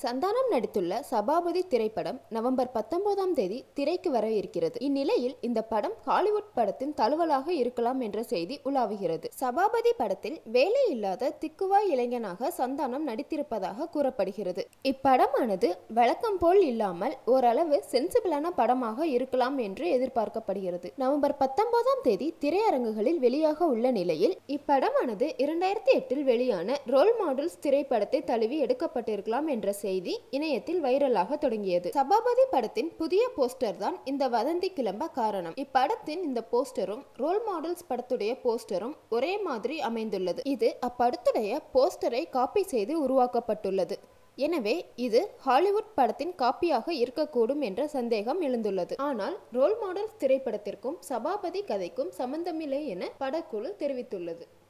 சந்தானம் நடித்துள்ள சபாபதி திரைப்படம் நவம்பர் பத்தொன்பதாம் தேதி திரைக்கு வர இருக்கிறது இந்நிலையில் இந்த படம் ஹாலிவுட் படத்தின் தழுவலாக இருக்கலாம் என்ற செய்தி உலாவுகிறது சபாபதி படத்தில் வேலை இல்லாத திக்குவாய் இளைஞனாக சந்தானம் நடித்திருப்பதாக கூறப்படுகிறது இப்படமானது வழக்கம் போல் இல்லாமல் ஓரளவு சென்சிபிளான படமாக இருக்கலாம் என்று எதிர்பார்க்கப்படுகிறது நவம்பர் பத்தொன்பதாம் தேதி திரையரங்குகளில் வெளியாக உள்ள நிலையில் இப்படமானது இரண்டாயிரத்தி எட்டில் வெளியான ரோல் மாடல்ஸ் திரைப்படத்தை தழுவி எடுக்கப்பட்டிருக்கலாம் என்ற செய்தி இணையத்தில் வைரலாக தொடங்கியது சபாபதி படத்தின் புதிய போஸ்டர் தான் இந்த வதந்தி கிளம்ப காரணம் இப்படத்தின் இந்த போஸ்டரும் ரோல் மாடல்ஸ் படத்துடைய போஸ்டரும் ஒரே மாதிரி அமைந்துள்ளது இது அப்படத்துடைய போஸ்டரை காப்பி செய்து உருவாக்கப்பட்டுள்ளது எனவே இது ஹாலிவுட் படத்தின் காப்பியாக இருக்கக்கூடும் என்ற சந்தேகம் எழுந்துள்ளது ஆனால் ரோல் மாடல்ஸ் திரைப்படத்திற்கும் சபாபதி கதைக்கும் சம்பந்தமில்லை என படக்குழு தெரிவித்துள்ளது